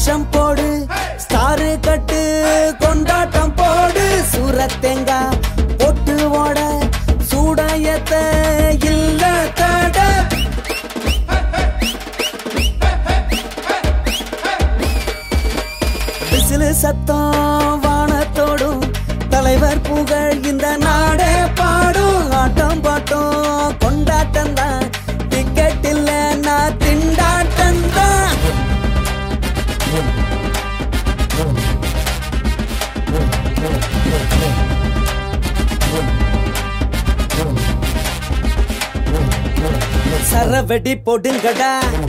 கோஷம் போடு ஸ்டாரு கட்டு கொண்டாட்டம் போடு சூரத்தெங்கா பொட்டு ஓட சூடாயத்த இல்ல தட விசிலு சத்தம் வானத்தோடும் தலைவர் புகழ் இந்த நாடே பாடும் ஆட்டம் பாட்டம் கொண்டாட்டம் தான் டிக்கெட் இல்ல நான் திண்டாட்டம் தான் சரவெடி போடுங்கடா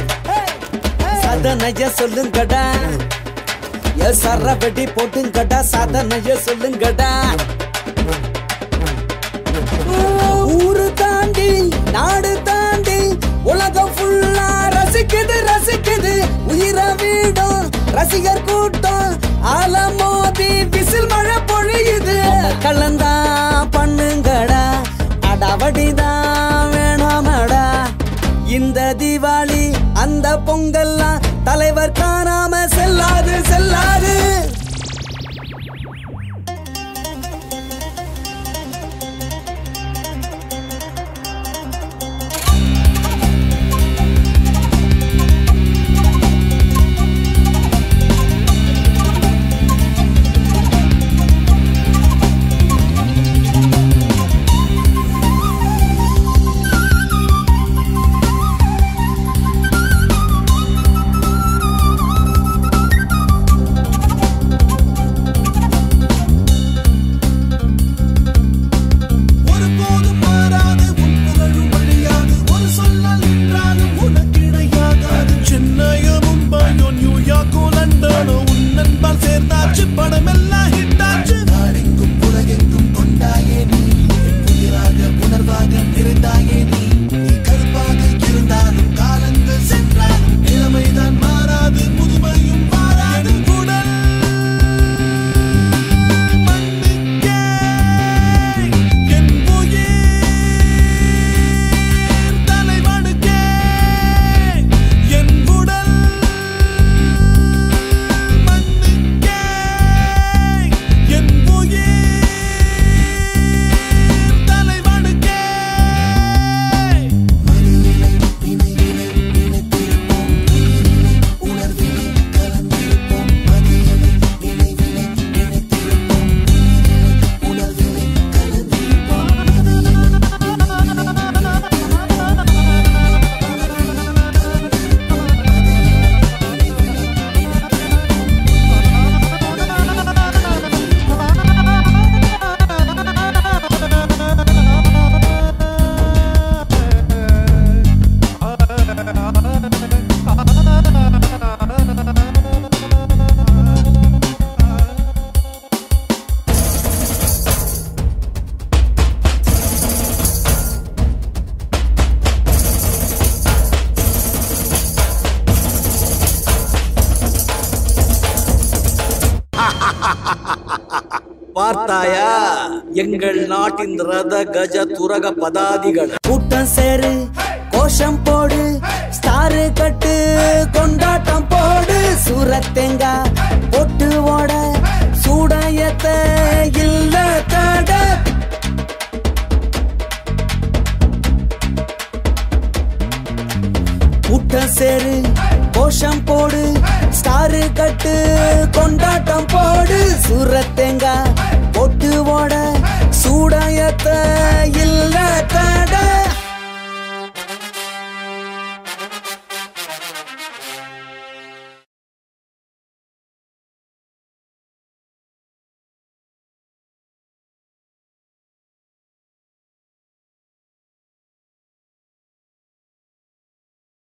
சதனைய சொல்லுங்கடா ஏ சரவெடி போட்டுங்கடா சாதனைய சொல்லுங்கடா ஊரு தாண்டி நாடு தாண்டி உலகம் ஃபுல்லா ரசிக்குது ரசிக்குது உயிர வீடும் ரசிகர் கூட்டம் ஆலமோதி விசில் மழை பொழியுது கலந்தா பண்ணுங்கடா அடாவடிதான் வேணாமடா இந்த தீபாவளி அந்த பொங்கல்லாம் தலைவர் காணாம செல்லாது செல்லாது ஒருபோதும் மாறாது உன் புகழும் அழியாது ஒரு சொல்லால் நின்றாலும் உனக்கு இணையாகாது சென்னையோ மும்பையோ நியூயார்க்கோ லண்டனோ உன் நண்பால் சேர்ந்தாச்சு படம் எல்லாம் ஹிட்டாச்சு நாடெங்கும் உலகெங்கும் கொண்டாயே நீ என் உயிராக உணர்வாக நிறைந்தாயே நீ நீ கருப்பாக இருந்தாலும் காலங்கள் சென்றாலும் இளமைதான் மாறாது முதுமையும் மாறாது உடல் மண்ணுக்கே என் உயிர் தலைவனுக்கே என் உடல் மண்ணுக்கே என் உயிர் தலைவனுக்கே மனிதனை நினைவினை நினைத்திருப்போம் உயிரினை உணர்வினை கலந்திருப்போம் மனிதனை நினைவினை நினைத்திருப்போம் உயிரினை உணர்வினை கலந்திருப்போம் பார்த்தாயா எங்கள் நாட்டின் ரத கஜ துரக பதாதிகள் கூட்டம் சேரு கோஷம் போடு ஸ்டாரு கட்டு கொண்டாட்டம் போடு சூரத்தெங்கா பொட்டு ஓட சூடாயத்த இல்ல தட கூட்டம் சேரு கோஷம் போடு ஸ்டாரு கட்டு கொண்டாட்டம் போடு சூரத்தெங்கா பொட்டு ஓட சூடாயத்த இல்ல தட